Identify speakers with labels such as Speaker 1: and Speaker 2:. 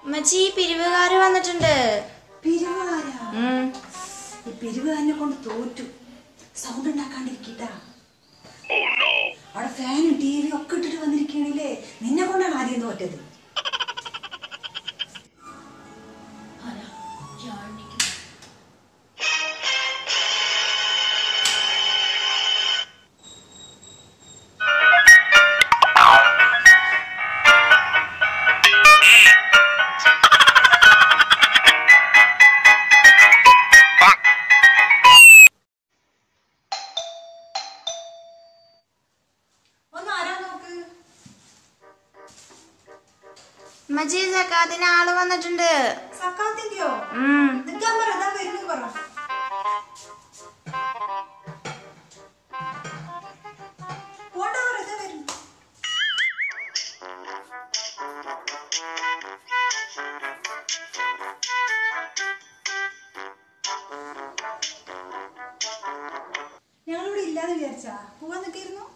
Speaker 1: ഉമ്മച്ചി പിരിവുകാര് വന്നിട്ടുണ്ട്
Speaker 2: പിരിവുകാരാ
Speaker 1: ഉം.
Speaker 2: ഈ പിരിവുകാരനെ കൊണ്ട് തോറ്റു സൗണ്ട് ഉണ്ടാക്കാണ്ടിരിക്കട്ടാ അവിടെ ഫാനും ടി വി ഒക്കെ ഇട്ടിട്ട് വന്നിരിക്കണില്ലേ നിന്നെ കൊണ്ടാണ് ആദ്യം തോറ്റത് ഒന്ന് ആരാ നോക്ക്
Speaker 1: ഉമ്മച്ചി സക്കാത്തിന് ആള് വന്നിട്ടുണ്ട്
Speaker 2: സക്കാത്തിന്റെയോ
Speaker 1: ഉം.
Speaker 2: നിൽക്കാൻ പറ എന്താ വരുന്നത് പറ പോണ്ട പറ ഇതാ വരുന്നു ഞങ്ങളിവിടെ ഇല്ലാതെ വിചാരിച്ചാ പോവാൻ നിൽക്കായിരുന്നു